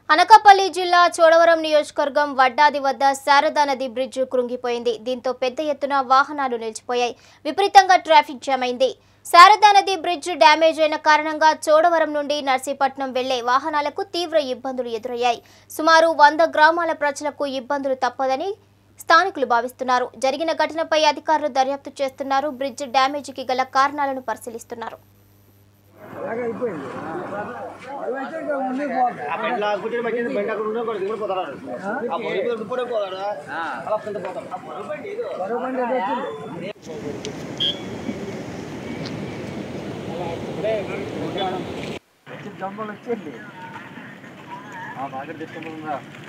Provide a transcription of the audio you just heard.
అనకాపల్లి జిల్లా చోడవరం నియోజకవర్గం వడ్డాది వద్ద శారదా నది బ్రిడ్జ్ కృంగిపోయింది దీంతో పెద్ద ఎత్తున వాహనాలు నిలిచిపోయాయి విపరీతంగా ట్రాఫిక్ జామ్ అయింది శారదా నది బ్రిడ్జ్ డ్యామేజ్ అయిన కారణంగా చోడవరం నుండి నర్సీపట్నం వెళ్లే వాహనాలకు తీవ్ర ఇబ్బందులు ఎదురయ్యాయి సుమారు వంద గ్రామాల ప్రజలకు ఇబ్బందులు తప్పదని స్థానికులు భావిస్తున్నారు జరిగిన ఘటనపై అధికారులు దర్యాప్తు చేస్తున్నారు బ్రిడ్జ్ డ్యామేజీకి గల కారణాలను పరిశీలిస్తున్నారు అలాగే అయిపోయింది అదైతే ఇంకా ముందుకు పోవాలి. ఆ బండి లాక్కుంటే బండి బండి అక్కడ ఉండే కూడా దిగుడు పోతాడు ఆ బరువు వెళ్ళిపోతే పోతాడు అలా కింద పోతాడు ఆ బరువు బండి ఏదో మరో బండి ఏదో వచ్చింది జంబలు వచ్చింది ఆ బాగా తెచ్చుకుంటుందా